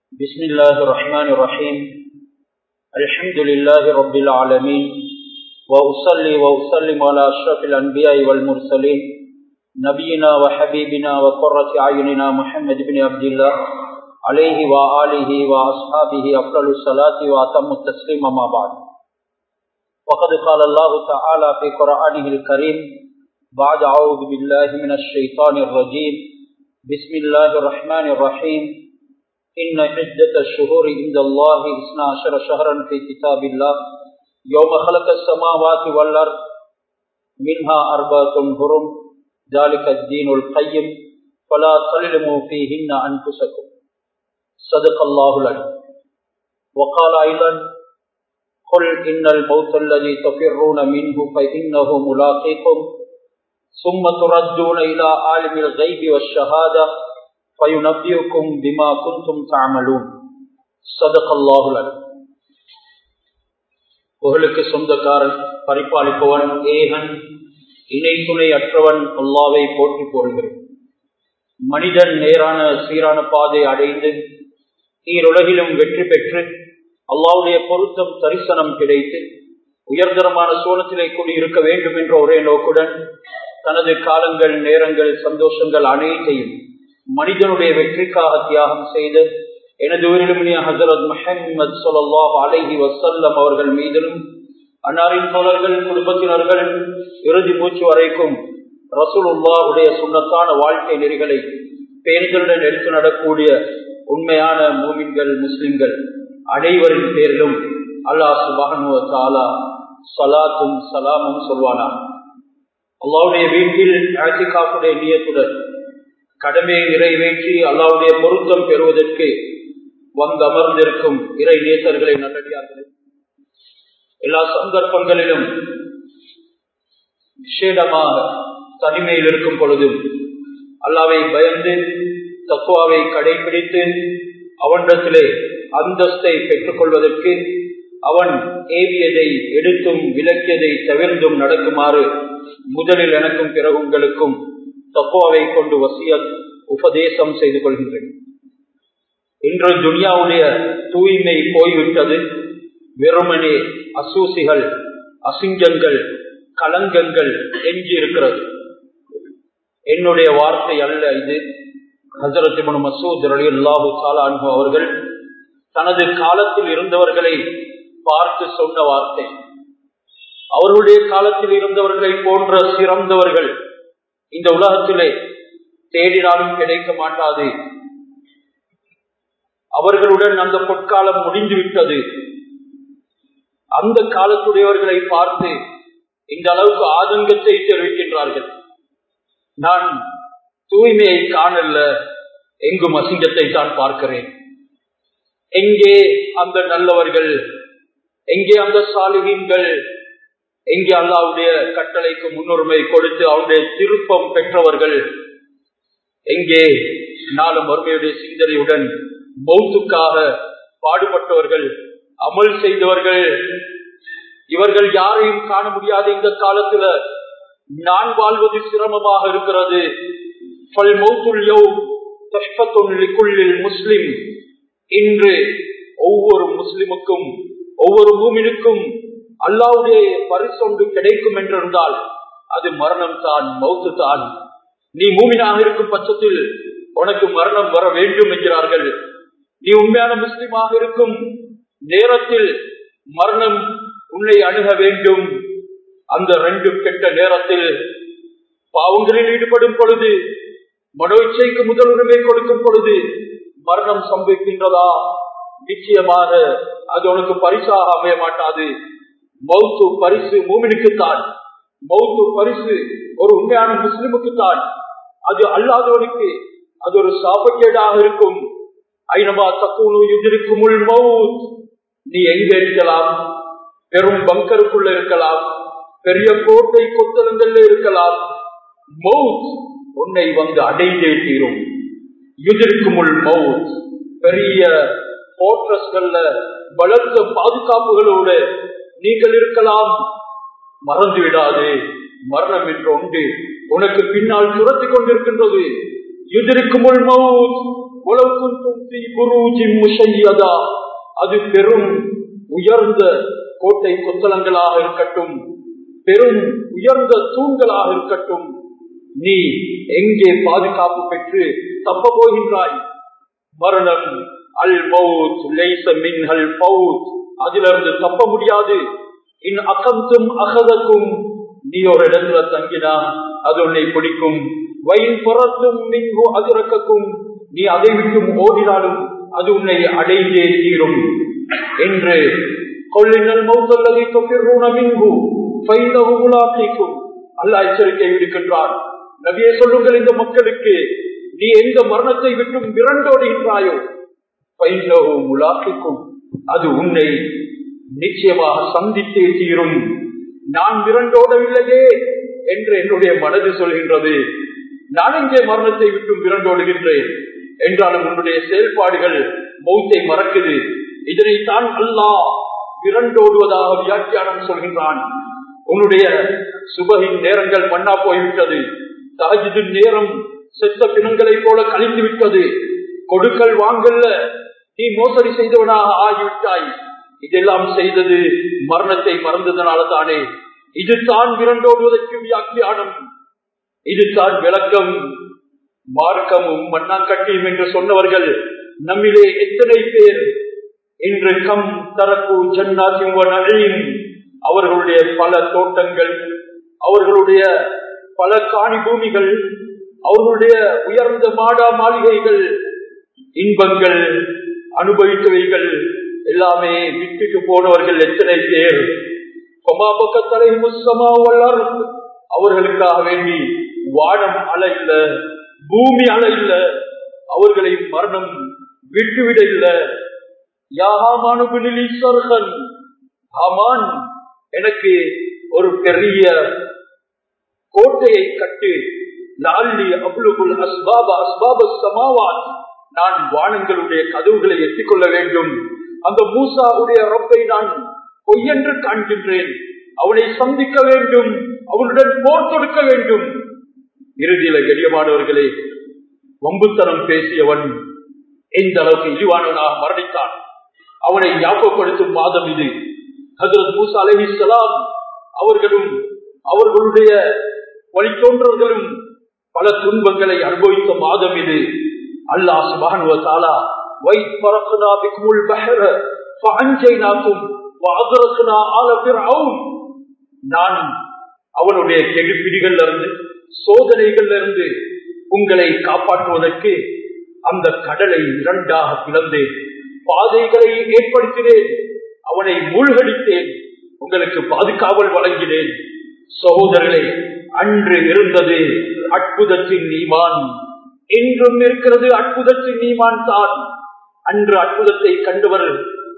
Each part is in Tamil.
بسم الله الرحمن الرحيم الحمد لله رب العالمين وأصلي وأسلم على أشرف الأنبياء والمرسلين نبينا وحبيبنا وقرة أعيننا محمد بن عبد الله عليه وآله وأصحابه أفضل الصلاة وأتم التسليم ما بعد وقد قال الله تعالى في قرآنه الكريم بعد أعوذ بالله من الشيطان الرجيم بسم الله الرحمن الرحيم إن عدة الشهور عند الله إثنى عشر شهرا في كتاب الله يوم خلق السماوات والأرض منها أربعة هرم ذلك الدين القيم فلا تظلموا فيهن أنفسكم صدق الله العليم وقال أيضا قل إن الموت الذي تفرون منه فإنه ملاقيكم ثم تردون إلى عالم الغيب والشهادة فينبئكم بما كنتم تعملون صدق الله العليم புகழுக்கு சொந்தக்காரன் பரிபாலிப்பவன் ஏகன் இணை துணை அற்றவன் அல்லாவை போற்றி போடுகிறேன் மனிதன் நேரான சீரான பாதை அடைந்து ஈருலகிலும் வெற்றி பெற்று அல்லாவுடைய பொருத்தம் தரிசனம் கிடைத்து உயர்தரமான சோழத்திலே கூடி இருக்க வேண்டும் என்ற ஒரே நோக்குடன் தனது காலங்கள் நேரங்கள் சந்தோஷங்கள் அனைத்தையும் மனிதனுடைய வெற்றிக்காக தியாகம் செய்து எனது உயிரிலுமினிய ஹசரத் முஹம்மது சொல்லாஹ் அலைஹி வசல்லம் அவர்கள் மீதிலும் அன்னாரின் தோழர்கள் குடும்பத்தினர்கள் இறுதி மூச்சு வரைக்கும் ரசூலுல்லாவுடைய சுண்ணத்தான வாழ்க்கை நெறிகளை பேர்களுடன் எடுத்து நடக்கூடிய உண்மையான மூமின்கள் முஸ்லிம்கள் அனைவரின் பேரிலும் அல்லாஹ் சுபானுவ தாலா சலாத்தும் சலாமும் சொல்வானா அல்லாவுடைய வீட்டில் அழத்திக்காப்புடைய நியத்துடன் கடமையை நிறைவேற்றி அல்லாவுடைய பொருத்தம் பெறுவதற்கு வந்து அமர்ந்திருக்கும் இறை நேசர்களை நல்லடியார்கள் எல்லா சந்தர்ப்பங்களிலும் விசேடமாக தனிமையில் இருக்கும் பொழுதும் அல்லாவை பயந்து தத்துவாவை கடைபிடித்து அவனிடத்திலே அந்தஸ்தை பெற்றுக் கொள்வதற்கு அவன் ஏவியதை எடுத்தும் விளக்கியதை தவிர்த்தும் நடக்குமாறு முதலில் எனக்கும் பிறகு உங்களுக்கும் தக்குவாவை கொண்டு வசிய உபதேசம் செய்து கொள்கின்றேன் இன்று துனியாவுடைய தூய்மை போய்விட்டது வெறுமனே அசூசிகள் அசிங்கங்கள் கலங்கங்கள் எஞ்சி இருக்கிறது என்னுடைய வார்த்தை அல்ல இது ஹசரத் மசூத் அலி அல்லாஹு சாலானு அவர்கள் தனது காலத்தில் இருந்தவர்களை பார்த்து சொன்ன வார்த்தை அவர்களுடைய காலத்தில் இருந்தவர்களை போன்ற சிறந்தவர்கள் இந்த உலகத்திலே தேடினாலும் கிடைக்க மாட்டாது அவர்களுடன் அந்த பொற்காலம் முடிந்துவிட்டது அந்த காலத்துடையவர்களை பார்த்து இந்த அளவுக்கு ஆதங்கத்தை தெரிவிக்கின்றார்கள் நான் தூய்மையை காணல எங்கும் அசிங்கத்தை தான் பார்க்கிறேன் எங்கே அந்த நல்லவர்கள் எங்கே அந்த சாலிகீன்கள் எங்கே அல்லாவுடைய கட்டளைக்கு முன்னுரிமை கொடுத்து அவருடைய திருப்பம் பெற்றவர்கள் எங்கே நாளும் மறுமையுடைய சிந்தனையுடன் மௌத்துக்காக பாடுபட்டவர்கள் அமல் செய்தவர்கள் இவர்கள் யாரையும் காண முடியாத இந்த காலத்துல நான் வாழ்வது சிரமமாக இருக்கிறது முஸ்லிம் இன்று ஒவ்வொரு முஸ்லிமுக்கும் ஒவ்வொரு மூமினுக்கும் அல்லாவுடைய பரிசொன்று கிடைக்கும் என்றிருந்தால் அது மரணம் தான் மௌத்து தான் நீ மூமினாக இருக்கும் பட்சத்தில் உனக்கு மரணம் வர வேண்டும் என்கிறார்கள் நீ உண்மையான முஸ்லிமாக இருக்கும் நேரத்தில் மரணம் உன்னை அணுக வேண்டும் அந்த ரெண்டு கெட்ட நேரத்தில் பாவங்களில் ஈடுபடும் பொழுது மனோ இச்சைக்கு முதல் உரிமை கொடுக்கும் பொழுது மரணம் சம்பவிக்கின்றதா நிச்சயமாக அது உனக்கு பரிசாக அமைய மாட்டாது மௌத்து பரிசு மூமினுக்குத்தான் மௌத்து பரிசு ஒரு உண்மையான முஸ்லிமுக்குத்தான் அது அல்லாதவனுக்கு அது ஒரு சாபக்கேடாக இருக்கும் ஐநமா தக்குனு எதிர்க்கும் உள் மவுத் நீ எங்க இருக்கலாம் பெரும் பங்கருக்குள்ள இருக்கலாம் பெரிய கோட்டை கொத்தலங்கள்ல இருக்கலாம் மவுத் உன்னை வந்து அடைந்தே தீரும் எதிர்க்கும் உள் மவுத் பெரிய போர்ட்ரஸ்கள்ல பலத்த பாதுகாப்புகளோடு நீங்கள் இருக்கலாம் மறந்து விடாது மரணம் என்று ஒன்று உனக்கு பின்னால் துரத்தி கொண்டிருக்கின்றது எதிர்க்கும் உள் மவுத் அது பெரும் உயர்ந்த கோட்டை கொத்தலங்களாக இருக்கட்டும் பெரும் உயர்ந்த தூண்களாக இருக்கட்டும் நீ எங்கே பாதுகாப்பு பெற்று தப்ப போகின்றாய் மரணம் அல் மவுத் லைச மின்ஹல் பவுத் அதிலிருந்து தப்ப முடியாது இன் அகந்தும் அகதக்கும் நீ ஒரு இடத்துல தங்கினா அது உன்னை பிடிக்கும் வயின் புறத்தும் மின்கு அதிரக்கும் நீ அதை விட்டும் ஓடினாலும் அது உன்னை அடைந்தே தீரும் என்று கொள்ளினல் மௌத்தல்லதை தொப்பிர்ரூன மின்கு பைந்தகு முலாக்கைக்கும் அல்ல எச்சரிக்கை விடுக்கின்றான் நபியை சொல்லுங்கள் இந்த மக்களுக்கு நீ எந்த மரணத்தை விட்டும் விரண்டோடுகின்றாயோ பைந்தகு முலாக்கைக்கும் அது உன்னை நிச்சயமாக சந்தித்தே தீரும் நான் விரண்டோடவில்லையே என்று என்னுடைய மனது சொல்கின்றது நான் இங்கே மரணத்தை விட்டும் விரண்டோடுகின்றேன் என்றாலும் உன்னுடைய செயல்பாடுகள் மௌத்தை மறக்குது இதனைத்தான் அல்லாஹ் விரண்டோடுவதாக வியாக்கியானம் சொல்கின்றான் உன்னுடைய சுபகின் நேரங்கள் மண்ணா போய்விட்டது தகஜிது நேரம் செத்த பிணங்களை போல கழிந்து விட்டது கொடுக்கல் வாங்கல்ல நீ மோசடி செய்தவனாக ஆகிவிட்டாய் இதெல்லாம் செய்தது மரணத்தை மறந்ததனால தானே இது தான் விரண்டோடுவதற்கு வியாக்கியானம் இது தான் விளக்கம் மார்க்கமும் மண்ணாங்கட்டியும் என்று சொன்னவர்கள் நம்மிலே எத்தனை பேர் இன்று கம் தரக்கு ஜன்னாசிம் அவர்களுடைய பல தோட்டங்கள் அவர்களுடைய பல காணி பூமிகள் அவர்களுடைய உயர்ந்த மாடா மாளிகைகள் இன்பங்கள் அனுபவித்தவைகள் எல்லாமே விட்டுட்டு போனவர்கள் எத்தனை பேர் பக்கத்தலை முஸ்லமா வல்லார் அவர்களுக்காக வேண்டி வானம் அலை இல்ல பூமி அலை இல்ல அவர்களை மரணம் விட்டுவிட இல்ல யாகாமானுபினிலி சர்கன் ஆமான் எனக்கு ஒரு பெரிய கோட்டையை கட்டு லால்லி அபுலுகுல் அஸ்பாப அஸ்பாப சமாவான் நான் வானங்களுடைய கதவுகளை எட்டிக்கொள்ள வேண்டும் அந்த மூசாவுடைய ரப்பை நான் பொய்யென்று காண்கின்றேன் அவனை சந்திக்க வேண்டும் அவனுடன் போர் தொடுக்க வேண்டும் இறுதியில கெடியமானவர்களே வம்புத்தனம் பேசியவன் எந்த அளவுக்கு இழிவானவனாக மரணித்தான் அவனை ஞாபகப்படுத்தும் மாதம் இது ஹசரத் மூசா அலஹிசலாம் அவர்களும் அவர்களுடைய வழித்தோன்றர்களும் பல துன்பங்களை அனுபவித்த மாதம் இது அல்லாஹ் சுபானுவ தாலா வைத் பரக்குனா பிக்முல் பஹர ஃபஅன்ஜைனாக்கும் வஅதரக்னா ஆல ஃபிர்அவுன் நான் அவனுடைய கெடுபிடிகள்ல இருந்து சோதனைகள்ல இருந்து உங்களை காப்பாற்றுவதற்கு அந்த கடலை இரண்டாக பிளந்தேன் பாதைகளை ஏற்படுத்தினேன் அவனை மூழ்கடித்தேன் உங்களுக்கு பாதுகாவல் வழங்கினேன் சகோதரர்களே அன்று இருந்தது அற்புதத்தின் நீமான் என்றும் இருக்கிறது அற்புதத்தின் நீமான் தான் அன்று அற்புதத்தை கண்டவர்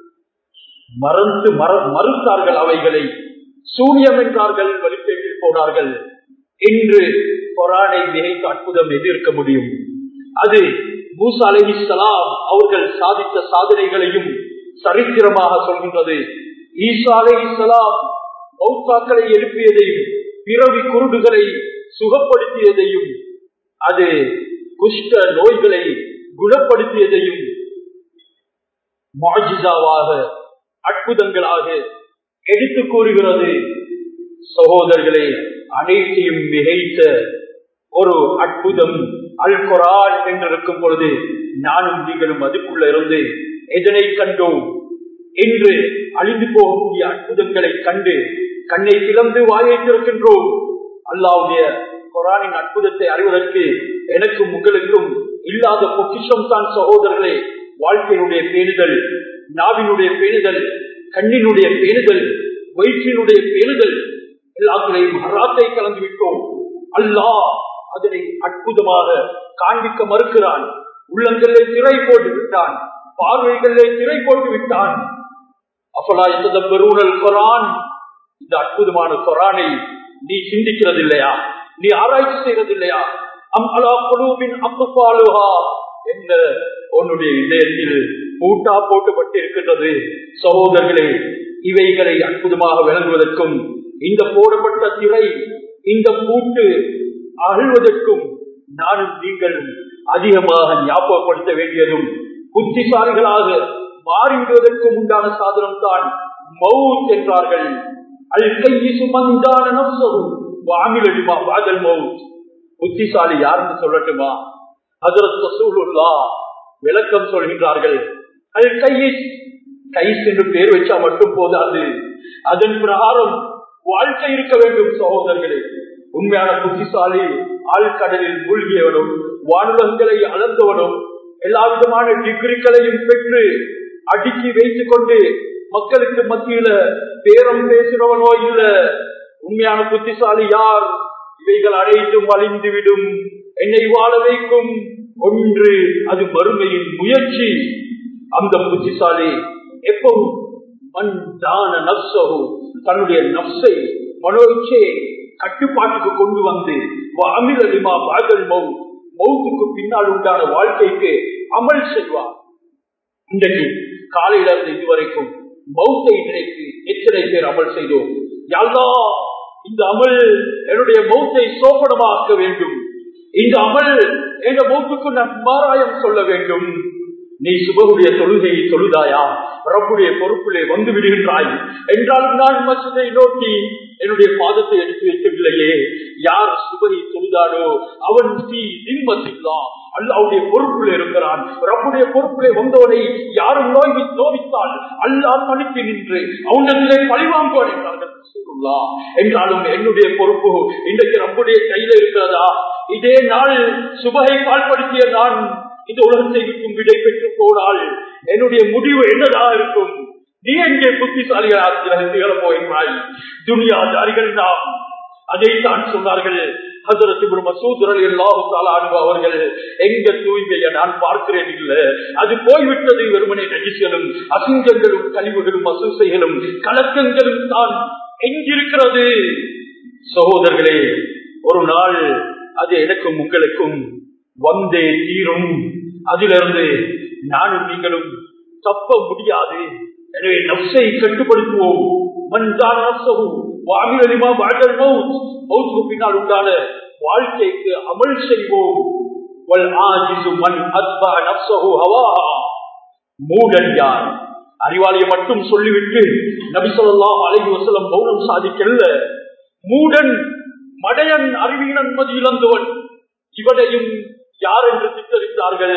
மறந்து மற மறுத்தார்கள் அவைகளை சூனியம் என்றார்கள் வழிபேட்டில் போனார்கள் இன்று கொரானை மிகைத்த அற்புதம் எதிர்க்க முடியும் அது மூசா அலிசலாம் அவர்கள் சாதித்த சாதனைகளையும் சரித்திரமாக சொல்கின்றது ஈசா அலிசலாம் மௌத்தாக்களை எழுப்பியதையும் பிறவி குருடுகளை சுகப்படுத்தியதையும் அது குஷ்ட நோய்களை குணப்படுத்தியதையும் மாஜிசாவாக அற்புதங்களாக எடுத்து கூறுகிறது சகோதரர்களே அனைத்தையும் மிகைத்த ஒரு அற்புதம் அல் குரான் என்றிருக்கும் பொழுது நானும் நீங்களும் அதுக்குள்ள இருந்து எதனை கண்டோம் என்று அழிந்து போகக்கூடிய அற்புதங்களை கண்டு கண்ணை திறந்து வாயை திறக்கின்றோம் அல்லாவுடைய குரானின் அற்புதத்தை அறிவதற்கு எனக்கும் உங்களுக்கும் இல்லாத பொக்கிஷம் தான் சகோதரர்களே வாழ்க்கையினுடைய பேணுதல் நாவினுடைய பேணுதல் கண்ணினுடைய பேணுதல் வயிற்றினுடைய பேணுதல் எல்லாத்திலையும் ஹராத்தை கலந்து விட்டோம் அல்லாஹ் அதனை அற்புதமாக காண்பிக்க மறுக்கிறான் உள்ளங்களிலே திரை போட்டு விட்டான் பார்வைகளிலே திரை போட்டு விட்டான் அப்பலா எந்த பெருணல் கொரான் இந்த அற்புதமான கொரானை நீ சிந்திக்கிறது இல்லையா நீ ஆராய்ச்சி செய்வது இல்லையா அம்அலா குலூபின் அப்புபாலுஹா என்ன உன்னுடைய இதயத்தில் பூட்டா போட்டுப்பட்டு இருக்கின்றது சகோதரர்களே இவைகளை அற்புதமாக விளங்குவதற்கும் இந்த போடப்பட்ட திரை இந்த பூட்டு அழுவதற்கும் நானும் நீங்கள் அதிகமாக ஞாபகப்படுத்த வேண்டியதும் புத்திசாலிகளாக மாறிவிடுவதற்கு உண்டான சாதனம் தான் மவுத் என்றார்கள் அல் கையிசு மந்தான நப்சரு வாமிலடிமா பாதல் மவுத் புத்திசாலி யாருன்னு சொல்லட்டுமா ஹசரத் ரசூலுல்லா விளக்கம் சொல்கின்றார்கள் அல் கையிஸ் கைஸ் என்று பேர் வச்சா மட்டும் போதாது அதன் பிரகாரம் வாழ்க்கை இருக்க வேண்டும் சகோதரர்களே உண்மையான புத்திசாலி ஆழ்கடலில் மூழ்கியவனும் வானுலகங்களை அளந்தவனும் எல்லா விதமான டிகிரிகளையும் பெற்று அடுக்கி வைத்துக் கொண்டு மக்களுக்கு மத்தியில பேரம் பேசுறவனோ இல்ல உண்மையான புத்திசாலி யார் இவைகள் அனைத்தும் அழிந்துவிடும் என்னை வாழ வைக்கும் ஒன்று அது மறுமையின் முயற்சி அந்த புத்திசாலி எப்பவும் மண் தான நப்சகு தன்னுடைய நப்சை மனோச்சையை கட்டுப்பாட்டுக்கு கொண்டு வந்து அமில் அலிமா பாகல் மவுத் மவுத்துக்கு பின்னால் உண்டான வாழ்க்கைக்கு அமல் செய்வார் இன்றைக்கு காலையில இருந்து இதுவரைக்கும் மௌத்தை நினைத்து எத்தனை பேர் அமல் செய்தோம் யாழ்லா இந்த அமல் என்னுடைய மௌத்தை சோபனமாக்க வேண்டும் இந்த அமல் என்ற மௌத்துக்கு நான் மாராயம் சொல்ல வேண்டும் நீ சுபகுடைய தொழுகையை தொழுதாயா ரப்புடைய பொறுப்பிலே வந்து விடுகின்றாய் என்றால் நான் மசதை நோக்கி என்னுடைய பாதத்தை எடுத்து வைக்கவில்லையே யார் சுபகை தொழுதாடோ அவன் தீ நிம்மதில்லா அல்லாவுடைய பொறுப்பில் இருக்கிறான் ரப்புடைய பொறுப்பிலே வந்தவனை யாரும் நோய் நோவித்தால் அல்லா தனித்து நின்று அவனிடத்திலே பழிவாங்குவான் என்றார்கள் என்றாலும் என்னுடைய பொறுப்பு இன்றைக்கு ரப்புடைய கையில இருக்கிறதா இதே நாள் சுபகை பால்படுத்திய நான் இந்த உலகத்தை விட்டும் விடை பெற்று போனால் என்னுடைய முடிவு என்னதா இருக்கும் நீ எங்கே புத்திசாலிகளாக திகழ போகின்றாய் துனியாதாரிகள் நாம் அதைத்தான் சொன்னார்கள் அவர்கள் எங்க தூய்மைய நான் பார்க்கிறேன் இல்ல அது போய்விட்டது வெறுமனை நடிசலும் அசிங்கங்களும் கழிவுகளும் அசூசைகளும் கலக்கங்களும் தான் எங்கிருக்கிறது சகோதரர்களே ஒரு நாள் அது எனக்கும் உங்களுக்கும் வந்தே தீரும் அதிலிருந்து நானும் நீங்களும் தப்ப முடியாது எனவே நப்சை கட்டுப்படுத்துவோம் மன்தான் நப்சவும் வாமிலிமா வாழ்தல் மவுத் மவுத்துக்கு பின்னால் உண்டான வாழ்க்கைக்கு அமல் செய்வோம் மூடன் யார் அறிவாளியை மட்டும் சொல்லிவிட்டு நபி சொல்லலாம் அழகி வசலம் மௌனம் சாதிக்கல்ல மூடன் மடையன் அறிவியன் மதி இழந்தவன் இவனையும் யார் என்று சித்தரித்தார்கள்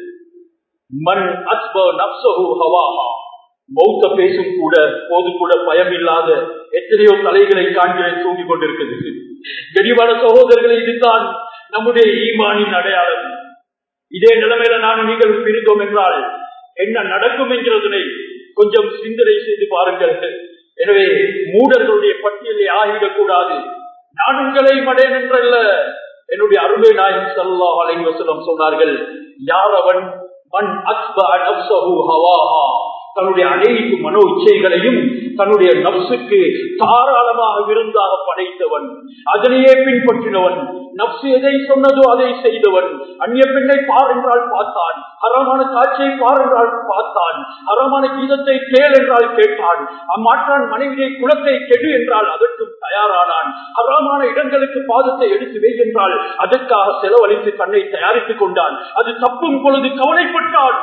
மண் அத்ப நப்சஹு ஹவாஹா மௌத்த பேசும் கூட போது கூட பயம் இல்லாத எத்தனையோ தலைகளை காண்கிறேன் தூங்கிக் கொண்டிருக்கிறது கனிவான சகோதரர்களை இதுதான் நம்முடைய ஈமானின் அடையாளம் இதே நிலைமையில நான் நீங்கள் பிரிந்தோம் என்றால் என்ன நடக்கும் என்கிறதனை கொஞ்சம் சிந்தனை செய்து பாருங்கள் எனவே மூடர்களுடைய பட்டியலை ஆகிவிடக் கூடாது நான் உங்களை மடையன் என்றல்ல என்னுடைய அருமை நாயகம் சல்லா அலைவசலம் சொன்னார்கள் யார் அவன் மண் அத்பா நப்சஹு ஹவாஹா தன்னுடைய அனைத்து மனோ இச்சைகளையும் தன்னுடைய நப்சுக்கு தாராளமாக விருந்தாக படைத்தவன் அதனையே பின்பற்றினவன் நப்சு எதை சொன்னதோ அதை செய்தவன் அந்நிய பெண்ணை பார் என்றால் பார்த்தான் அறமான காட்சியை பார் என்றால் பார்த்தான் அறமான கீதத்தை கேள் என்றால் கேட்டான் அம்மாற்றான் மனைவியை குலத்தை கெடு என்றால் அதற்கும் தயாரானான் அறமான இடங்களுக்கு பாதத்தை எடுத்து வை என்றால் அதற்காக செலவழித்து தன்னை தயாரித்துக் கொண்டான் அது தப்பும் பொழுது கவலைப்பட்டான்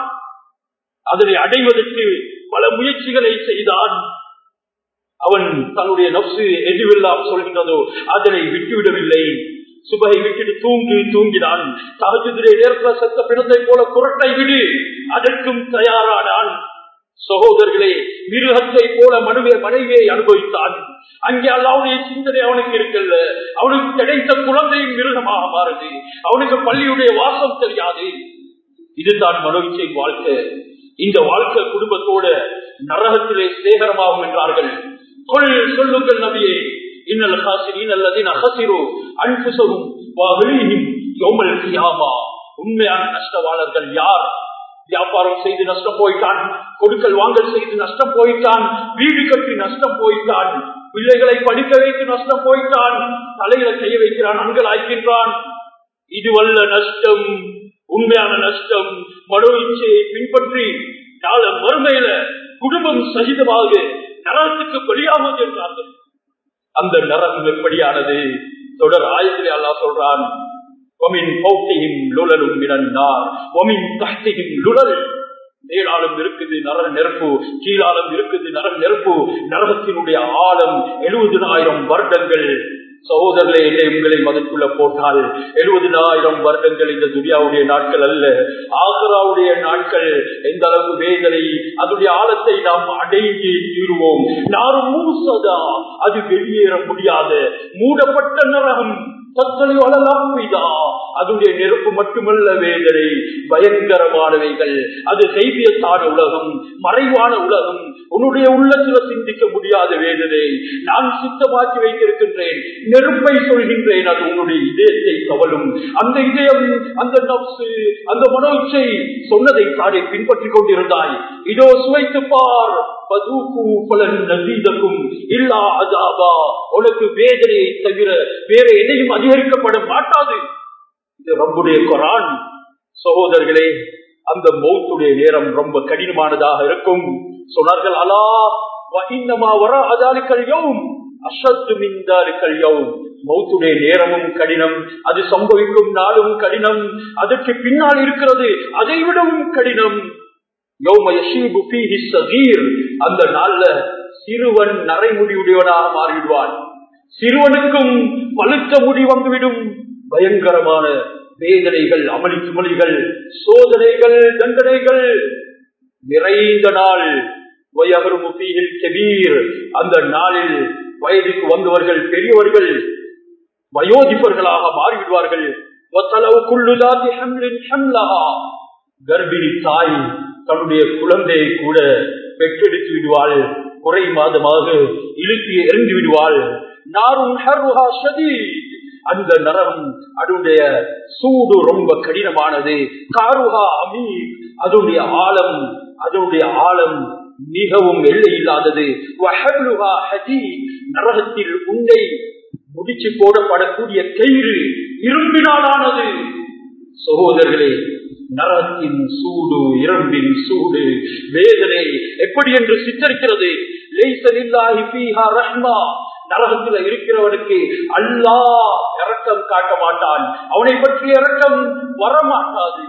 அதனை அடைவதற்கு பல முயற்சிகளை செய்தான் அவன் தன்னுடைய நப்சு எதுவெல்லாம் சொல்கின்றதோ அதனை விட்டுவிடவில்லை சுபகை விட்டுட்டு தூங்கு தூங்கினான் தகஜுதிரை நேரத்தில் செத்த பிணத்தை போல குரட்டை விடு அதற்கும் தயாரானான் சகோதரர்களே மிருகத்தை போல மனுவே மனைவியை அனுபவித்தான் அங்கே அல்லாவுடைய சிந்தனை அவனுக்கு இருக்கல்ல அவனுக்கு கிடைத்த குழந்தையும் மிருகமாக மாறுது அவனுக்கு பள்ளியுடைய வாசம் தெரியாது இதுதான் மனோவிச்சை வாழ்க்கை இந்த வாழ்க்கை குடும்பத்தோட நரகத்திலே சேகரமாகும் என்றார்கள் கொள் சொல்லுங்கள் நபியே இன்னல் ஹாசிரின் அல்லது நகசிரோ அன்புசவும் வாகலியும் யோமல் கியாமா உண்மையான நஷ்டவாளர்கள் யார் வியாபாரம் செய்து நஷ்டம் போயிட்டான் கொடுக்கல் வாங்கல் செய்து நஷ்டம் போயிட்டான் வீடு கட்டி நஷ்டம் போயிட்டான் பிள்ளைகளை படிக்க வைத்து நஷ்டம் போயிட்டான் தலையில செய்ய வைக்கிறான் அங்கலாய்க்கின்றான் இதுவல்ல நஷ்டம் உண்மையான நஷ்டம் மனோ இச்சையை பின்பற்றி நாள மறுமையில குடும்பம் சகிதமாக நரகத்துக்கு பலியாவது என்றார்கள் அந்த நரகம் எப்படியானது தொடர் ஆயத்திலே அல்லா சொல்றான் ومن فوقهم لُلَلٌ مِّنَ النَّارِ وَمِن تَحْتِهِمْ لُلَلٌ மேலாலும் இருக்குது நரக நெருப்பு கீழாலும் இருக்குது நரக நெருப்பு நரகத்தினுடைய ஆழம் எழுபதினாயிரம் வருடங்கள் சகோதரர்களே என்னை உங்களை மதத்துக்குள்ள போட்டால் எழுபதினாயிரம் வருடங்கள் இந்த துனியாவுடைய நாட்கள் அல்ல ஆகராவுடைய நாட்கள் எந்த அளவு வேதனை அதனுடைய ஆழத்தை நாம் அடைந்தே தீருவோம் நாரும் மூசதா அது வெளியேற முடியாத மூடப்பட்ட நரகம் தத்தலை வளலாப்பிதா அதனுடைய நெருப்பு மட்டுமல்ல வேதனை பயங்கரமானவைகள் அது செய்தியத்தான உலகம் மறைவான உலகம் உன்னுடைய உள்ளத்துல சிந்திக்க முடியாத வேதனை நான் சித்தமாக்கி வைத்திருக்கின்றேன் நெருப்பை சொல்கின்றேன் அது உன்னுடைய இதயத்தை கவலும் அந்த இதயம் அந்த நப்சு அந்த மனோச்சை சொன்னதை தானே பின்பற்றிக் கொண்டிருந்தாய் இதோ சுவைத்து பார் இல்லா அதாபா உனக்கு வேதனையை தவிர வேற எதையும் அதிகரிக்கப்பட மாட்டாது இது ரப்புடைய குரான் சகோதரர்களே அந்த மௌத்துடைய நேரம் ரொம்ப கடினமானதாக இருக்கும் சொன்னார்கள் அலா வகின்னமா வர அதாலிக்கல் யவும் அசத்து மின்தாலிக்கல் யவும் மௌத்துடைய நேரமும் கடினம் அது சம்பவிக்கும் நாளும் கடினம் அதற்கு பின்னால் இருக்கிறது அதை விடவும் கடினம் அந்த நாள்ல சிறுவன் நரைமுடியுடையவனாக மாறிவிடுவான் சிறுவனுக்கும் பழுத்த முடி வந்துவிடும் பயங்கரமான வேதனைகள் அமளி சுமளிகள் சோதனைகள் தண்டனைகள் நிறைந்த நாள் கபீர் அந்த நாளில் வயதுக்கு வந்தவர்கள் பெரியவர்கள் வயோதிபர்களாக மாறிவிடுவார்கள் கர்ப்பிணி தாய் தன்னுடைய குழந்தையை கூட பெற்றெடுத்து விடுவாள் குறை மாதமாக இழுத்து எறிந்து விடுவாள் நாரும் அந்த நரம் அதனுடைய சூடு ரொம்ப கடினமானது காருஹா அமீ அதனுடைய ஆழம் அதனுடைய ஆழம் மிகவும் எல்லை இல்லாதது நரகத்தில் உண்டை முடிச்சு போடப்படக்கூடிய கயிறு இரும்பினாலானது சகோதரர்களே நரகத்தின் சூடு இரும்பின் சூடு வேதனை எப்படி என்று சித்தரிக்கிறது நரகத்துல இருக்கிறவனுக்கு அல்லா இறக்கம் காட்ட மாட்டான் அவனை பற்றி இறக்கம் வரமாட்டாது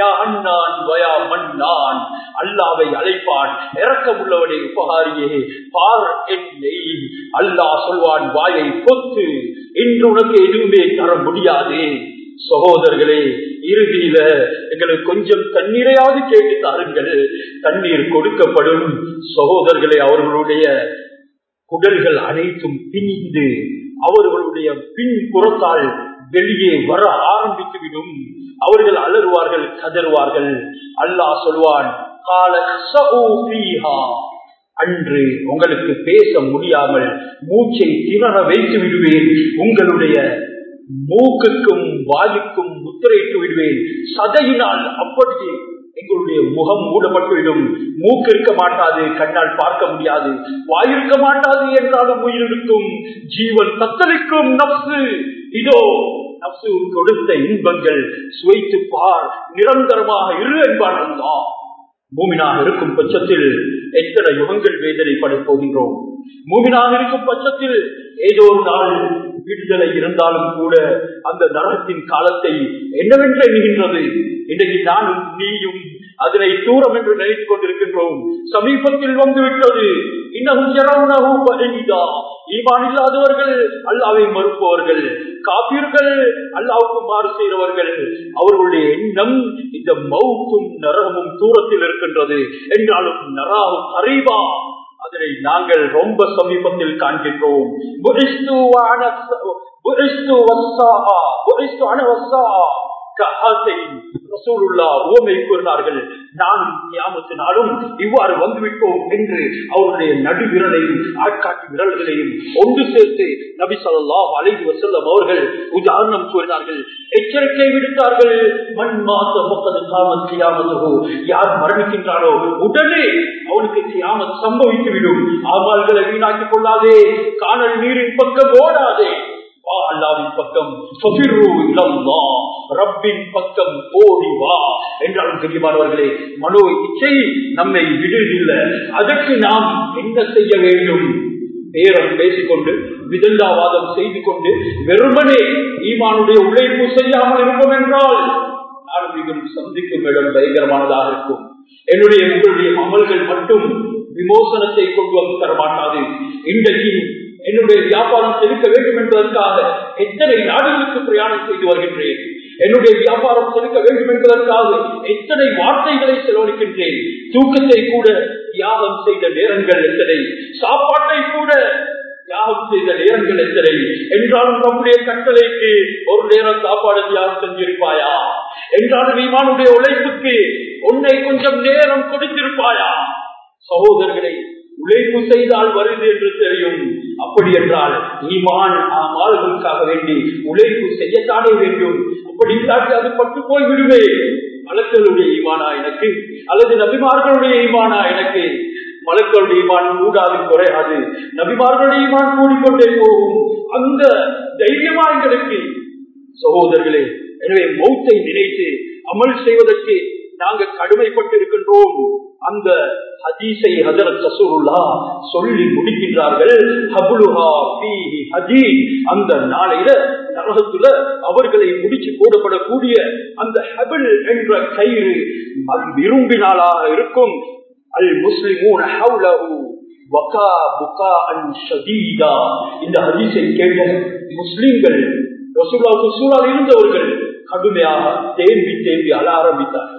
அல்லாவை அழைப்பான் இறக்கம் உள்ளவனை உபகாரியே பார் என்னை அல்லாஹ் சொல்வான் வாயை பொத்து இன்று உனக்கு எதுவுமே தர முடியாது சகோதரர்களே இறுதியில எங்களுக்கு கொஞ்சம் தண்ணீரையாவது கேட்டு தாருங்கள் தண்ணீர் கொடுக்கப்படும் சகோதரர்களே அவர்களுடைய குடல்கள் அனைத்தும் பிணிந்து அவர்களுடைய பின் புறத்தால் வெளியே வர ஆரம்பித்துவிடும் அவர்கள் அலறுவார்கள் கதறுவார்கள் அல்லாஹ் சொல்வான் அன்று உங்களுக்கு பேச முடியாமல் மூச்சை திணற வைத்து விடுவேன் உங்களுடைய மூக்குக்கும் வாயுக்கும் முத்திரையிட்டு விடுவேன் சதையினால் அப்படியே எங்களுடைய முகம் மூடப்பட்டுவிடும் மூக்கு இருக்க மாட்டாது கண்ணால் பார்க்க முடியாது வாய் இருக்க மாட்டாது என்றாலும் உயிர் இருக்கும் ஜீவன் தத்தளிக்கும் நப்சு இதோ நப்சு கொடுத்த இன்பங்கள் சுவைத்து பார் நிரந்தரமாக இரு என்பானல்லா மூமினாக இருக்கும் பட்சத்தில் எத்தனை யுகங்கள் வேதனைப்பட போகின்றோம் மூமினாக இருக்கும் பட்சத்தில் ஏதோ ஒரு நாள் விடுதலை இருந்தாலும் கூட அந்த நரகத்தின் காலத்தை என்னவென்று எண்ணுகின்றது இன்றைக்கு நானும் நீயும் அதனை தூரம் என்று நினைத்துக் கொண்டிருக்கின்றோம் சமீபத்தில் வந்துவிட்டது இன்னும் ஈமான் இல்லாதவர்கள் அல்லாவை மறுப்பவர்கள் காப்பீர்கள் அல்லாவுக்கு மாறு செய்கிறவர்கள் அவர்களுடைய எண்ணம் இந்த மவுத்தும் நரகமும் தூரத்தில் இருக்கின்றது என்றாலும் நராவும் அறிவா அதனை நாங்கள் ரொம்ப சமீபத்தில் காண்கின்றோம் கூறினார்கள் நான் தியாமத்தினாலும் இவ்வாறு வந்துவிட்டோம் என்று அவருடைய நடு விரலையும் ஆட்காட்டு விரல்களையும் ஒன்று சேர்த்து நபி சொல்லா அலைவி வசல்லம் அவர்கள் உதாரணம் கூறினார்கள் எச்சரிக்கை விடுத்தார்கள் மண் மாச முப்பது காமத் தியாமத்தோ யார் மரணிக்கின்றாரோ உடனே அவனுக்கு தியாமத் சம்பவித்துவிடும் ஆமால்களை வீணாக்கிக் கொள்ளாதே காணல் நீரின் பக்கம் ஓடாதே வா அல்லாவின் பக்கம் ரப்பின் பக்கம் ஓடி வா என்றாலும் தெரியுமானவர்களே மனோ இச்சை நம்மை விடுதில்லை அதற்கு நாம் என்ன செய்ய வேண்டும் பேரம் பேசிக்கொண்டு விதண்டாவாதம் செய்து கொண்டு வெறுமனே ஈமானுடைய உழைப்பு செய்யாமல் இருப்போம் என்றால் நானும் நீங்கள் சந்திக்கும் இடம் பயங்கரமானதாக இருக்கும் என்னுடைய உங்களுடைய அமல்கள் மட்டும் விமோசனத்தை கொண்டு வந்து தரமாட்டாது இன்றைக்கு என்னுடைய வியாபாரம் செலுத்த வேண்டும் என்பதற்காக எத்தனை நாடுகளுக்கு பிரயாணம் செய்து வருகின்றேன் என்னுடைய வியாபாரம் செலுத்த வேண்டும் என்பதற்காக எத்தனை வார்த்தைகளை செலவழிக்கின்றேன் தூக்கத்தை கூட தியாகம் செய்த நேரங்கள் எத்தனை சாப்பாட்டை கூட தியாகம் செய்த நேரங்கள் எத்தனை என்றாலும் நம்முடைய கட்டளைக்கு ஒரு நேரம் சாப்பாடு தியாகம் செஞ்சிருப்பாயா என்றாலும் ஈமானுடைய உழைப்புக்கு உன்னை கொஞ்சம் நேரம் கொடுத்திருப்பாயா சகோதரர்களை உழைப்பு செய்தால் வருது என்று தெரியும் அப்படி என்றால் ஈமான் ஆளுகளுக்காக வேண்டி உழைப்பு செய்யத்தானே வேண்டும் அப்படி இல்லாட்டி அது பட்டு போய் விடுவே மலக்களுடைய ஈமானா எனக்கு அல்லது நபிமார்களுடைய ஈமானா எனக்கு மலக்களுடைய ஈமான் கூடாது குறையாது நபிமார்களுடைய ஈமான் கூடிக்கொண்டே போகும் அந்த தைரியமா எங்களுக்கு சகோதரர்களே எனவே மௌத்தை நினைத்து அமல் செய்வதற்கு நாங்கள் கடுமைப்பட்டு இருக்கின்றோம் அந்த ஹதீஸை ஹஜரத் ரசூலுல்லா சொல்லி முடிக்கின்றார்கள் ஹபுலுஹா ஃபீஹி ஹதீத் அந்த நாளையில நரகத்துல அவர்களை முடிச்சு போடப்படக்கூடிய அந்த ஹபில் என்ற கயிறு விரும்பினாலாக இருக்கும் அல் முஸ்லிமூன ஹவுலஹு வகா புகா அன் ஷதீதா இந்த ஹதீஸை கேட்ட முஸ்லிம்கள் ரசூலாவுக்கு சூழல் இருந்தவர்கள் கடுமையாக தேம்பி தேம்பி அழ ஆரம்பித்தார்கள்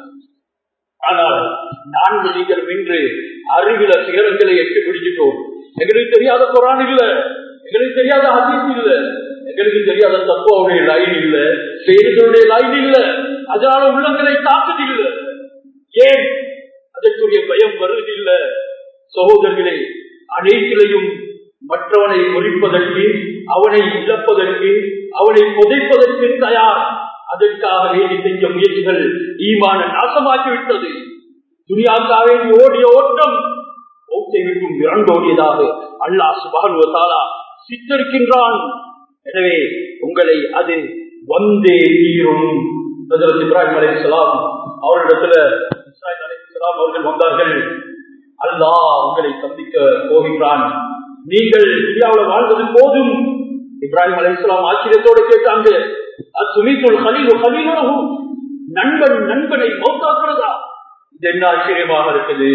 ஆனால் நான்கு நீங்கள் இன்று அறிவில சிகரங்களை எட்டு பிடிச்சிட்டோம் எங்களுக்கு தெரியாத குரான் இல்ல எங்களுக்கு தெரியாத ஹதீஸ் இல்ல எங்களுக்கு தெரியாத தத்துவாவுடைய லைன் இல்ல பேருடைய லைன் இல்ல அதனால உள்ளங்களை தாக்குது இல்ல ஏன் அதற்குரிய பயம் வருவதில்ல சகோதரர்களே அனைத்திலையும் மற்றவனை ஒழிப்பதற்கு அவனை இழப்பதற்கு அவனை புதைப்பதற்கு தயார் அதற்காக வேண்டி செஞ்ச முயற்சிகள் ஈமான நாசமாக்கிவிட்டது துணியாக்காக வேண்டி ஓடிய ஓட்டம் ஓட்டை விட்டும் விரண்டோடியதாக அல்லாஹ் சுபானுவத்தாலா சித்தரிக்கின்றான் எனவே உங்களை அது வந்தே தீரும் இப்ராஹிம் அலி இஸ்லாம் அவரிடத்துல இஸ்ராயல் அலி இஸ்லாம் அவர்கள் வந்தார்கள் அல்லாஹ் உங்களை சந்திக்க போகின்றான் நீங்கள் இந்தியாவில் வாழ்வது போதும் இப்ராஹிம் அலி இஸ்லாம் ஆச்சரியத்தோடு கேட்டாங்க அசுமித்துள் ஹலீல் ஹலீலும் நண்பன் நண்பனை மௌத்தாக்குறதா இது என்ன ஆச்சரியமாக இருக்குது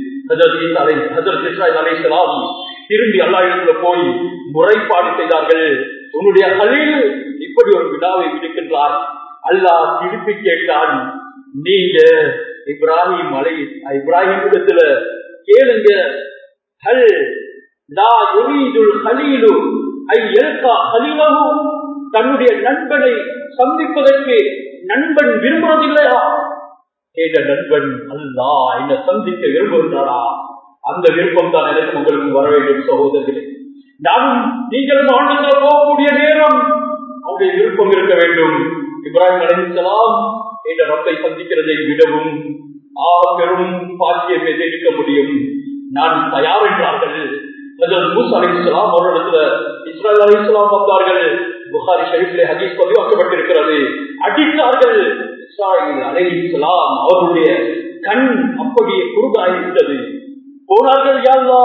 திரும்பி அல்லாயிடத்துல போய் முறைப்பாடு செய்தார்கள் உன்னுடைய ஹலீல் இப்படி ஒரு விழாவை விடுக்கின்றார் அல்லாஹ் திருப்பி கேட்டான் நீங்க இப்ராஹிம் அலை இப்ராஹிம் இடத்துல கேளுங்க ஹல் லா யுரீதுல் ஹலீலு ஐ எல்கா ஹலீலஹு தன்னுடைய நண்பனை சந்திப்பதற்கு நண்பன் விரும்புவதில்லையா கேட்ட நண்பன் அல்லா என்ன சந்திக்க விரும்புகிறாரா அந்த விருப்பம் தான் எனக்கு உங்களுக்கு வர வேண்டும் சகோதரர்களே நானும் நீங்களும் ஆண்டுகள் போகக்கூடிய நேரம் அவருடைய விருப்பம் இருக்க வேண்டும் இப்ராஹிம் அலிசலாம் என்ற ரப்பை சந்திக்கிறதை விடவும் ஆக பெரும் பாக்கியம் எதிர்க்க முடியும் நான் தயார் என்றார்கள் மூசா அலி இஸ்லாம் அவரிடத்துல இஸ்ராயல் அலி இஸ்லாம் வந்தார்கள் புகாரி ஷரீஃபிலே ஹதீஸ் பதிவாக்கப்பட்டிருக்கிறது அடித்தார்கள் இஸ்ராயல் அலை இஸ்லாம் அவருடைய கண் அப்படியே குறுகாகிவிட்டது போனார்கள் யாருலா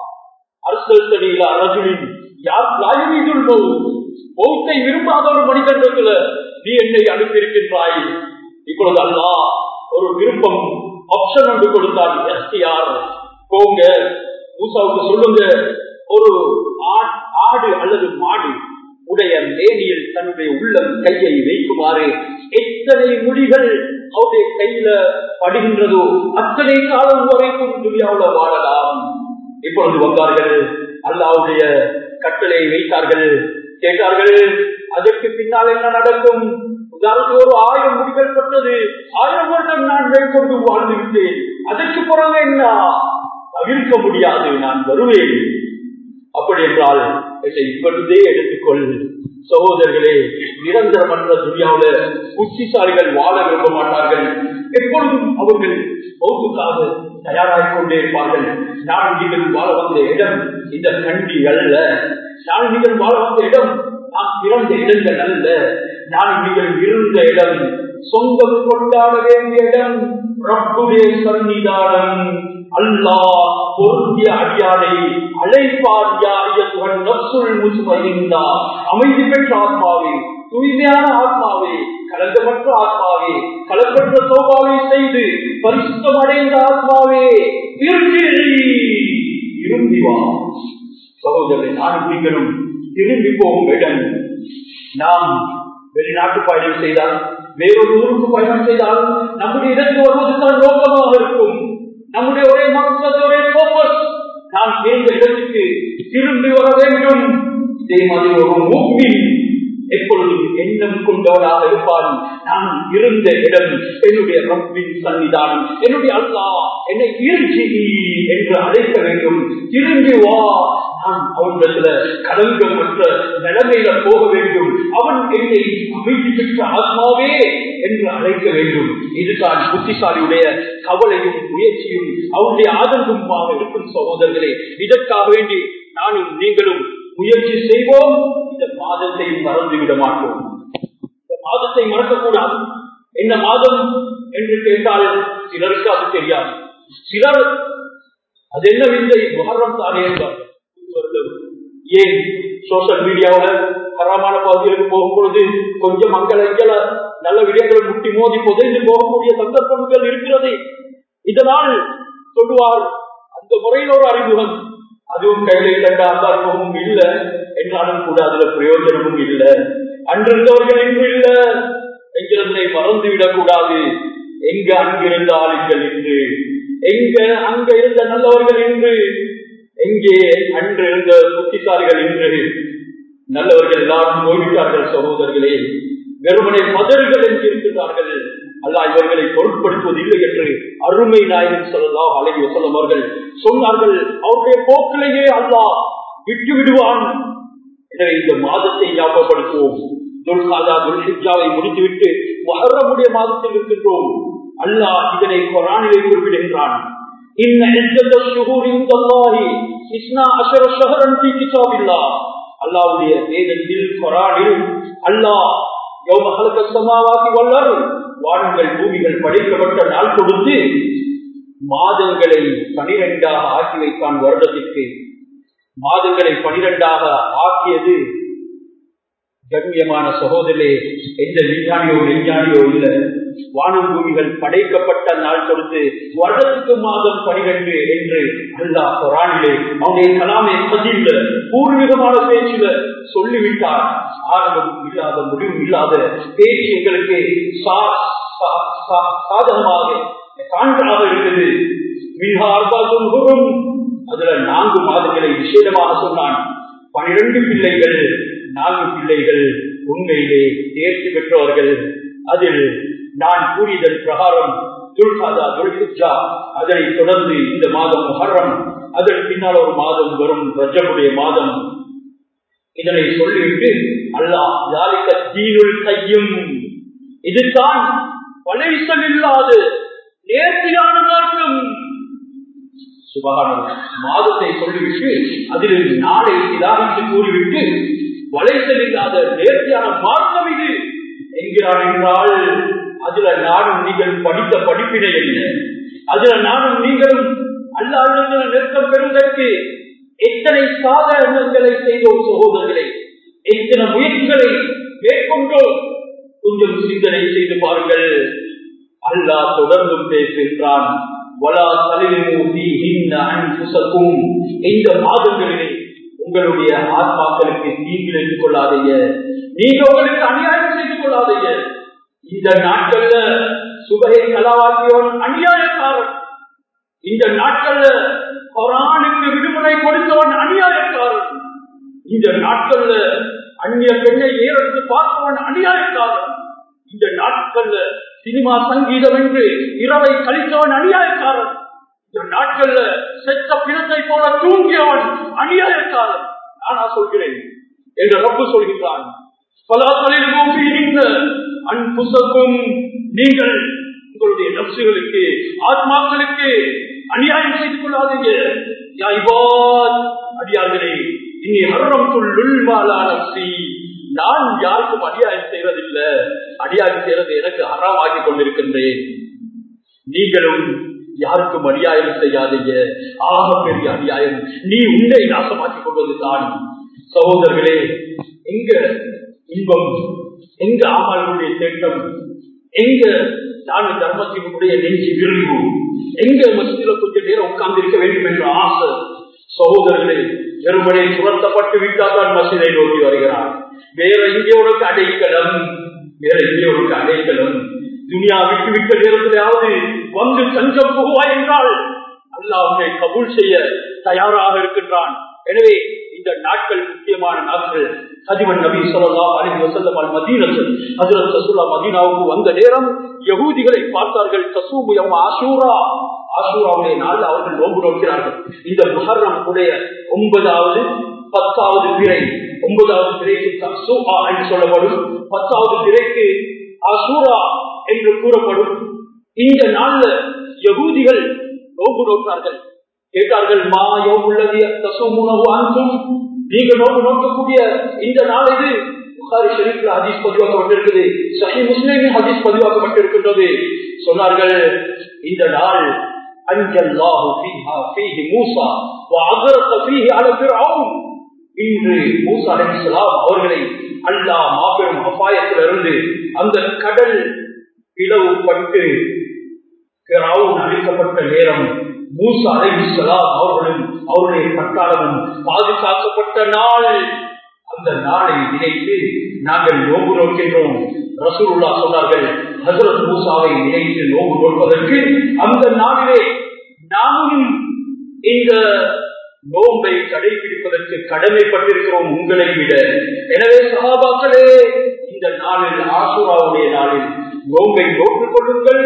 அரசல் தடியில அரஜுலின் யார் லாயுமீதுள் பௌத்தை விரும்பாத ஒரு மனிதனிடத்துல நீ என்னை அனுப்பியிருக்கின்றாய் இப்பொழுது அல்லா ஒரு விருப்பம் ஆப்ஷன் ஒன்று கொடுத்தால் எஸ்டிஆர் போங்க மூசாவுக்கு சொல்லுங்க ஒரு ஆடு அல்லது மாடு உடைய மேனியில் தன்னுடைய உள்ளம் கையை வைக்குமாறு எத்தனை முடிகள் அவருடைய கையில படுகின்றதோ அத்தனை காலம் வரைக்கும் துணியாவில் வாழலாம் இப்பொழுது வந்தார்கள் அல்லாவுடைய கட்டளை வைத்தார்கள் கேட்டார்கள் அதற்கு பின்னால் என்ன நடக்கும் உதாரணத்துக்கு ஒரு ஆயிரம் முடிகள் பட்டது ஆயிரம் வருடம் நான் மேற்கொண்டு வாழ்ந்து விட்டேன் அதற்கு பிறகு என்ன தவிர்க்க முடியாது நான் வருவேன் அப்படி என்றால் என்னை இப்பொழுதே எடுத்துக்கொள் சகோதரர்களே நிரந்தரமற்ற துணியாவில புத்திசாலிகள் வாழ விரும்ப மாட்டார்கள் எப்பொழுதும் அவர்கள் பௌத்துக்காக தயாராகிக் கொண்டே இருப்பார்கள் நான் நீங்கள் வாழ வந்த இடம் இந்த கண்டி அல்ல நான் நீங்கள் வாழ வந்த இடம் நாம் பிறந்த இடங்கள் அல்ல நான் நீங்கள் இருந்த இடம் சொந்தம் கொண்டாட வேண்டிய இடம் ரப்புடைய சன்னிதானம் அல்லாஹ் பொருந்திய அடியானை அழைப்பார் யாரியத்துடன் நப்சுல் முஸ்மகிந்தா அமைதி பெற்ற ஆத்மாவே தூய்மையான ஆத்மாவே கலந்தமற்ற ஆத்மாவே கலப்பற்ற சோபாவை செய்து பரிசுத்தம் அடைந்த ஆத்மாவே திரும்பி வா சகோதரரை நானும் நீங்களும் திரும்பி போகும் இடம் நாம் வெளிநாட்டு பயணம் செய்தால் வேறொரு ஊருக்கு பயணம் செய்தால் நம்முடைய இடத்துக்கு வருவதுதான் நோக்கமாக இருக்கும் நம்முடைய ஒரே மக்கள் ஒரே போக்கஸ் நாம் சேர்ந்த இடத்துக்கு திரும்பி வர வேண்டும் இதே மாதிரி ஒரு மூப்பின் எப்பொழுதும் எண்ணம் கொண்டவனாக இருப்பான் நான் இருந்த இடம் என்னுடைய ரப்பின் சன்னிதானம் என்னுடைய அல்லா என்னை ஈர்ச்சி என்று அழைக்க வேண்டும் திரும்பி வா நான் அவனிடத்துல கடல்களற்ற நிலைமையில போக வேண்டும் அவன் என்னை அமைதி பெற்ற ஆத்மாவே என்று அழைக்க வேண்டும் இதுதான் புத்திசாலியுடைய கவலையும் முயற்சியும் அவருடைய ஆதங்கமாக இருக்கும் சகோதரர்களே இதற்காக வேண்டி நானும் நீங்களும் முயற்சி செய்வோம் இந்த மாதத்தை மறந்து விட மாட்டோம் இந்த மாதத்தை மறக்கக்கூடாது என்ன மாதம் என்று கேட்டால் சிலருக்கு அது தெரியாது சிலர் அது என்ன விந்தை முகரம் தானே என்பார்கள் ஏன் சோசியல் மீடியாவில் தரமான பகுதிகளுக்கு போகும்பொழுது கொஞ்சம் அங்கல இங்கல நல்ல விடயங்களை முட்டி மோதி புதைந்து போகக்கூடிய சந்தர்ப்பங்கள் இருக்கிறது இதனால் சொல்லுவார் அந்த முறையில் ஒரு அறிமுகம் அதுவும் கையில கண்ட அந்த அனுபவமும் இல்லை என்றாலும் கூட அதுல பிரயோஜனமும் இல்லை அன்றிருந்தவர்கள் இன்று இல்ல என்கிறதை மறந்து விடக்கூடாது எங்க அங்கிருந்த ஆளுங்கள் இன்று எங்க அங்க இருந்த நல்லவர்கள் இன்று எங்கே அன்று இருந்த புத்திசாலிகள் இன்று நல்லவர்கள் எல்லாரும் போய்விட்டார்கள் சகோதரர்களே வெறுமனை மதர்கள் என்று இருக்கின்றார்கள் அல்லா இவர்களை பொருட்படுத்துவதில்லை என்று அருமை நாயகன் சொல்லலாம் அழகி வசல்லம் அவர்கள் சொன்னார்கள் அவருடைய போக்கிலேயே அல்லா விட்டு விடுவான் எனவே இந்த மாதத்தை ஞாபகப்படுத்துவோம் துல்காதா துல்ஹிஜாவை முடித்துவிட்டு மகரமுடைய மாதத்தில் இருக்கின்றோம் அல்லாஹ் இதனை கொரானிலே குறிப்பிடுகின்றான் இன்ன இஸ்ஸத்த ஷுஹூரி இன்தல்லாஹி இஸ்னா அஷர ஷஹரன் ஃபீ கிதாபில்லாஹ் அல்லாஹ்வுடைய வேதத்தில் கொரானில் அல்லாஹ் யௌம ஹலக ஸமாவாதி வல் அர்த் வானங்கள் பூமிகள் படைக்கப்பட்ட நாள் கொடுத்து மாதங்களை பனிரெண்டாக ஆக்கி வைத்தான் வருடத்திற்கு மாதங்களை பனிரெண்டாக ஆக்கியது கண்ணியமான சகோதரே எந்த விஞ்ஞானியோ விஞ்ஞானியோ இல்ல வானம் பூமிகள் படைக்கப்பட்ட நாள் கொடுத்து வருடத்துக்கு மாதம் பனிரெண்டு என்று அல்லா குரானிலே அவனுடைய கலாமை பதில பூர்வீகமான பேச்சுல சொல்லிவிட்டார் ஆரம்பம் இல்லாத முடிவும் இல்லாத பேச்சு எங்களுக்கு சாதகமாக சான்றாக இருக்குது மிக ஆர்வாசம் அதுல நான்கு மாதங்களை விசேடமாக சொன்னான் பனிரெண்டு பிள்ளைகள் நான்கு பிள்ளைகள் உண்மையிலே தேர்ச்சி பெற்றவர்கள் அதில் நான் கூறியதன் பிரகாரம் துல்காதா துல்ஹிஜா அதனை தொடர்ந்து இந்த மாதம் முஹர்ரம் அதன் பின்னால் ஒரு மாதம் வரும் ரஜமுடைய மாதம் இதனை சொல்லிவிட்டு அல்லாஹ் யாரிக்க தீனுள் கையும் இதுதான் பழைசல் இல்லாது நேர்த்தியான மார்க்கம் சுபகாரம் மாதத்தை சொல்லிவிட்டு அதில் நாளை இதாகிட்டு கூறிவிட்டு வளைசல் இல்லாத நேர்த்தியான மார்க்கம் இது என்கிறான் என்றால் அதுல நானும் நீங்கள் படித்த படிப்பினை என்ன அதுல நானும் நீங்களும் அல்லாத நெருக்கம் பெறுவதற்கு எத்தனை சாதனங்களை செய்தோம் சகோதரர்களை எத்தனை முயற்சிகளை மேற்கொண்டோம் கொஞ்சம் சிந்தனை செய்து பாருங்கள் அல்லாஹ் தொடர்ந்தும் பேசுகின்றான் இந்த மாதங்களிலே உங்களுடைய ஆத்மாக்களுக்கு தீங்கு எடுத்துக் கொள்ளாதீங்க நீங்க உங்களுக்கு அநியாயம் செய்து கொள்ளாதீங்க இந்த நாட்கள்ல சுபகை கலாவாக்கியவன் அநியாயக்காரன் இந்த நாட்கள்ல கொரானுக்கு விடுமுறை கொடுத்தவன் அநியாயக்காரன் இந்த நாட்கள்ல அந்நிய பெண்ணை ஏறெடுத்து பார்ப்பவன் அநியாயக்காரன் இந்த நாட்கள்ல சினிமா சங்கீதம் என்று இரவை கழித்தவன் அநியாயக்காரன் இந்த நாட்கள்ல செத்த பிணத்தை போல தூங்கியவன் அநியாயக்காரன் நானா சொல்கிறேன் என்று ரப்பு சொல்கின்றான் அன்புசக்கும் நீங்கள் உங்களுடைய நப்சுகளுக்கு ஆத்மாக்களுக்கு அநியாயம் செய்து கொள்ளாதீங்க அடியார்களே இனி ஹர்ரம் நப்சி நான் யாருக்கும் அநியாயம் செய்வதில்லை அநியாயம் செய்வது எனக்கு ஹராமாக்கி கொண்டிருக்கின்றேன் நீங்களும் யாருக்கும் அநியாயம் செய்யாதீங்க ஆக பெரிய அநியாயம் நீ உன்னை நாசமாக்கிக் கொள்வது தான் சகோதரர்களே எங்க இன்பம் எங்க ஆமாளுடைய தேட்டம் எங்க தான தர்மத்தினுடைய நெஞ்சு விரிவு எங்க மசிதில கொஞ்ச நேரம் உட்கார்ந்து இருக்க வேண்டும் என்ற ஆசை சகோதரர்களே வெறுமனே துரத்தப்பட்டு விட்டால்தான் மசிதை நோக்கி வருகிறார் வேற எங்கே உனக்கு அடைக்கலம் வேற எங்கே உனக்கு அடைக்கலம் துனியா விட்டு விட்ட நேரத்திலாவது வந்து தஞ்சம் புகுவாய் என்றால் அல்லாஹ் உன்னை கபூல் செய்ய தயாராக இருக்கின்றான் எனவே இந்த நாட்கள் முக்கியமான நாட்கள் அதிபன் நபி சொல்லா அலி வசல்லம் அல் மதீனத்தில் ஹசரத் ரசூல்லா மதீனாவுக்கு வந்த நேரம் யகூதிகளை பார்த்தார்கள் தசூபுயம் ஆசூரா ஆசூராவுடைய நாள் அவர்கள் நோன்பு நோக்கிறார்கள் இந்த முஹர்ரம் உடைய ஒன்பதாவது பத்தாவது பிறை ஒன்பதாவது பிறைக்கு தசூஆ என்று சொல்லப்படும் பத்தாவது பிறைக்கு அசூரா என்று கூறப்படும் இந்த நாள்ல யகூதிகள் நோன்பு நோக்கிறார்கள் கேட்டார்கள் மா யோகுள்ளது தசுமுனவு அன்றும் நீங்க நோக்கு நோக்கக்கூடிய இந்த நாள் இது புகாரி ஷெரீப்ல ஹதீஸ் பதிவாக்கப்பட்டிருக்குது சஹி முஸ்லீமின் ஹதீஸ் பதிவாக்கப்பட்டிருக்கின்றது சொன்னார்கள் இந்த நாள் அஞ்சல்லாஹு ஃபீஹா ஃபீஹி மூசா வஅகரக ஃபீஹி அல ஃபிர்அவுன் இன்று மூசா அலைஹிஸ்ஸலாம் அவர்களை அல்லாஹ் மாபெரும் அபாயத்திலிருந்து அந்த கடல் பிளவுபட்டு ஃபிர்அவுன் அழிக்கப்பட்ட நேரம் மூசா அலைஹிஸ்ஸலாம் அவர்களும் அவருடைய பட்டாளமும் பாதுகாக்கப்பட்ட நாள் அந்த நாளை நினைத்து நாங்கள் நோம்பு நோக்கின்றோம் ரசூலுல்லா சொன்னார்கள் ஹசரத் மூசாவை நினைத்து நோம்பு நோட்பதற்கு அந்த நாளிலே நாமும் இந்த நோம்பை கடைபிடிப்பதற்கு கடமைப்பட்டிருக்கிறோம் உங்களை விட எனவே சகாபாக்களே இந்த நாளில் ஆசுராவுடைய நாளில் நோம்பை நோட்டுக் கொள்ளுங்கள்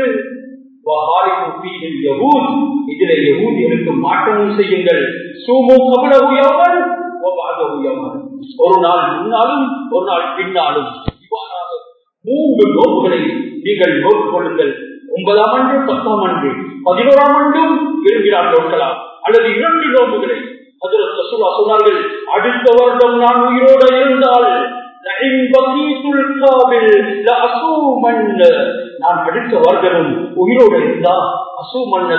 இதுல யகூதிகளுக்கு மாற்றமும் செய்யுங்கள் சூமு கபலகுயவன் ஒரு நாள் முன்னாலும் ஒரு நாள் பின்னாலும் இவ்வாறாக மூன்று நோக்குகளை நீங்கள் நோக்கு கொள்ளுங்கள் ஒன்பதாம் ஆண்டு பத்தாம் ஆண்டு பதினோராம் ஆண்டும் விரும்பினால் நோக்கலாம் அல்லது இரண்டு நோக்குகளை அதில் ரசூலா சொன்னார்கள் அடுத்த வருடம் நான் உயிரோடு இருந்தால் நான் அடுத்த வருடமும் உயிரோடு இருந்தா அசுமன்ன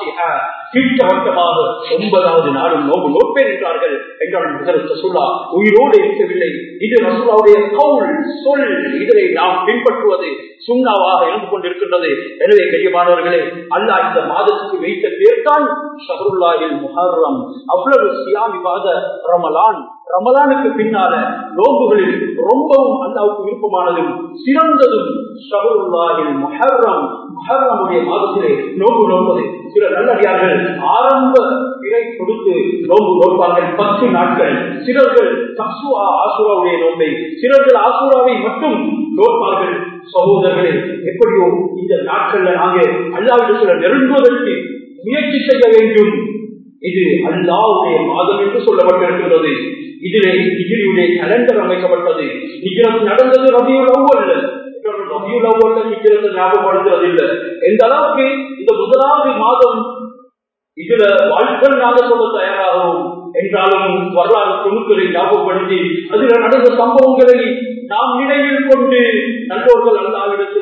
திட்டவட்டமாக ஒன்பதாவது நாளும் நோம்பு நோப்பேன் என்றார்கள் என்றால் ரசூலா உயிரோடு இருக்கவில்லை இது ரசூலாவுடைய கவுல் சொல் இதனை நாம் பின்பற்றுவது சுண்ணாவாக இருந்து கொண்டிருக்கின்றது எனவே கரியமானவர்களே அல்லாஹ் இந்த மாதத்துக்கு வைத்த பேர் தான் ஷஹருல்லாஹில் முஹர்ரம் அவ்வளவு சியாமிவாத ரமலான் ரமலானுக்கு பின்னால நோம்புகளில் ரொம்பவும் அல்லாவுக்கு விருப்பமானதும் சிறந்ததும் ஷஹருல்லாஹில் முஹர்ரம் முஹர்ரமுடைய மாதத்திலே நோம்பு நோம்பது சில நல்லடியார்கள் ஆரம்ப பிறை கொடுத்து நோம்பு நோப்பார்கள் பத்து நாட்கள் சிலர்கள் தக்சுவா ஆசுராவுடைய நோம்பை சிலர்கள் ஆசுராவை மட்டும் நோப்பார்கள் சகோதரர்களே எப்படியோ இந்த நாட்கள்ல நாங்கள் அல்லாவிடத்துல நெருங்குவதற்கு முயற்சி செய்ய வேண்டும் இது அல்லாவுடைய மாதம் என்று சொல்லப்பட்டிருக்கின்றது இதிலே இஜிரியுடைய கலண்டர் அமைக்கப்பட்டது இஜிரம் நடந்தது ரபியுல் அவ்வல்ல ரபியுல் அவ்வல்ல இஜிரத்தை ஞாபகப்படுத்துறது இல்லை எந்த அளவுக்கு இந்த முதலாவது மாதம் இதுல வாழ்க்கை நாங்க சொல்ல தயாராகவும் என்றாலும் வரலாறு துணுக்களை ஞாபகப்படுத்தி அதுல நடந்த சம்பவங்களை நாம் நினைவில் கொண்டு நல்லோர்கள் அல்லாவிடத்துல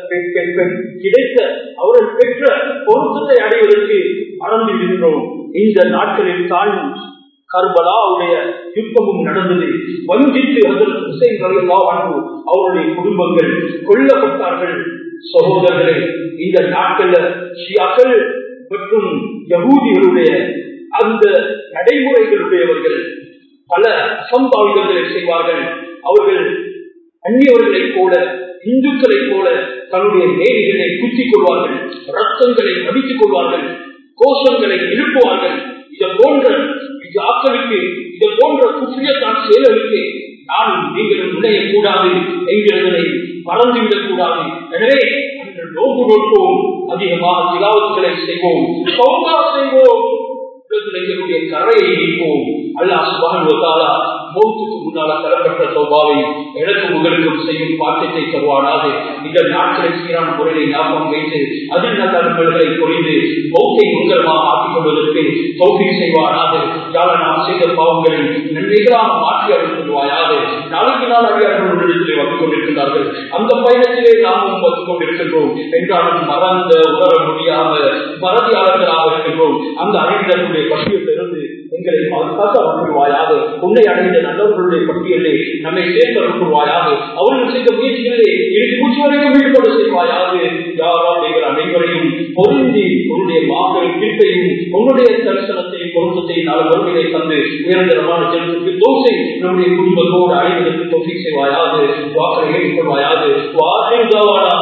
கிடைத்த அவர்கள் பெற்ற பொருத்தத்தை அடைவதற்கு மறந்து விடுகிறோம் இந்த நாட்களில் தான் கர்பலாவுடைய யுத்தமும் நடந்தது வஞ்சித்து அதற்கு ஹுசைன் ரலில்லா வாழ்வு அவருடைய குடும்பங்கள் கொல்லப்பட்டார்கள் சகோதரர்களே இந்த நாட்கள்ல ஷியாக்கள் மற்றும் யகூதிகளுடைய அந்த நடைமுறைகளுடையவர்கள் பல அசம்பாவிதங்களை செய்வார்கள் அவர்கள் அந்நியவர்களைப் போல இந்துக்களைப் போல தன்னுடைய மேலிகளை குத்திக் கொள்வார்கள் ரத்தங்களை மடித்துக் கொள்வார்கள் கோஷங்களை எழுப்புவார்கள் இதை போன்ற இது ஆக்களுக்கு இது போன்ற குற்றியத்தான் செயல்களுக்கு நானும் நீங்களும் நுழையக்கூடாது என்கிறதனை மறந்துவிடக் கூடாது எனவே அன்று நோக்கு நோக்குவோம் அதிகமாக திலாவத்துகளை செய்வோம் சௌகா செய்வோம் எங்களுடைய கரையை நீப்போம் அல்லாஹ் சுபான் மௌத்துக்கு முன்னால தரப்பட்ட சௌபாவை எனக்கும் உங்களுக்கும் செய்யும் பாக்கியத்தை தருவானாக இந்த நாட்களை சீரான முறையை ஞாபகம் வைத்து அதில் நல்ல நண்பர்களை பொழிந்து மௌத்தை உங்கரமாக ஆக்கிக் கொள்வதற்கு சௌகி செய்வானாக யார நாம் செய்த பாவங்களை நன்மைகளாக மாற்றி அளித்துவாயாக நாளுக்கு நாள் அடியார்கள் உள்ளிடத்திலே வந்து கொண்டிருக்கிறார்கள் அந்த பயணத்திலே நாமும் வந்து கொண்டிருக்கின்றோம் என்றாலும் மறந்த உணர முடியாம மறதியாளர்களாக இருக்கின்றோம் அந்த அனைவருடைய பட்டியலிருந்து எங்களை பாதுகாத்து அனுப்புவாயாக உன்னை அடைந்த நல்லவர்களுடைய பட்டியலே நம்மை சேர்த்து அனுப்புவாயாக அவர்கள் செய்த முயற்சிகளிலே இறுதி மூச்சு வரைக்கும் ஈடுபட செய்வாயாக யாரால் எங்கள் அனைவரையும் பொருந்தி உன்னுடைய மாபெரும் தீர்ப்பையும் உன்னுடைய தரிசனத்தையும் பொருத்தத்தையும் நாலு வருமையை தந்து உயர்ந்தரமான ஜனத்துக்கு தோசை நம்முடைய குடும்பத்தோடு அடைவதற்கு தொகை செய்வாயாக வாக்களை ஏற்றுக்கொள்வாயாக வாக்குதாவானா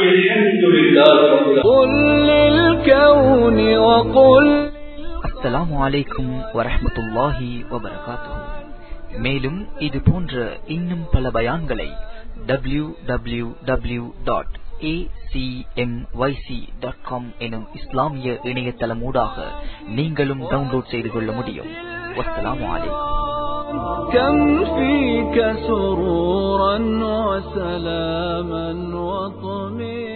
قل للكون وقل அஸ்ஸலாமு அலைக்கும் வரஹ்மத்துல்லாஹி வபரகாத்துஹு மேலும் இது போன்ற இன்னும் பல பயான்களை W W W dot dot com எனும் இஸ்லாமிய இணையதளமூடாக நீங்களும் டவுன்லோட் செய்து கொள்ள முடியும் வஸ்ஸலாமு அலைக்கும் كم فيك سرورا وسلاما وطمئنا